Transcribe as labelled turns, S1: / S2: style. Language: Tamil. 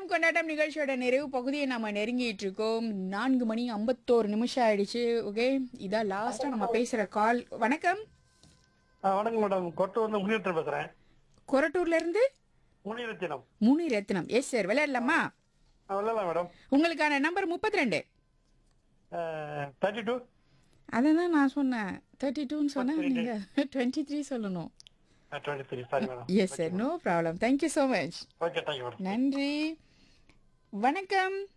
S1: ஆட்டம் கொண்டாட்டம் நிகழ்ச்சியோட நிறைவு பகுதியை நம்ம நெருங்கிட்டு இருக்கோம் நான்கு மணி ஐம்பத்தோரு நிமிஷம் ஆயிடுச்சு ஓகே இதான் லாஸ்டா நம்ம பேசுற கால் வணக்கம்
S2: ஆ, வணக்கம் மேடம் கொட்டு வந்து முனியரத்தினம் பேசுறேன்
S1: கொரட்டூர்ல இருந்து
S2: முனியரத்தினம்
S1: முனி ரத்னம் எஸ் சார் விளையாடலாமா
S2: ஆ, விளையாடலாம் மேடம்
S1: உங்களுக்கான நம்பர் முப்பத்தி ரெண்டு
S2: தேர்ட்டி டூ
S1: அதை தான் நான் சொன்னேன் தேர்ட்டி டூன்னு சொன்னேன் நீங்க டுவெண்ட்டி த்ரீ சொல்லணும்
S2: twenty three sorry madam
S1: yes sir no problem thank you so much
S2: okay thank you madam
S1: நன்றி வணக்கம்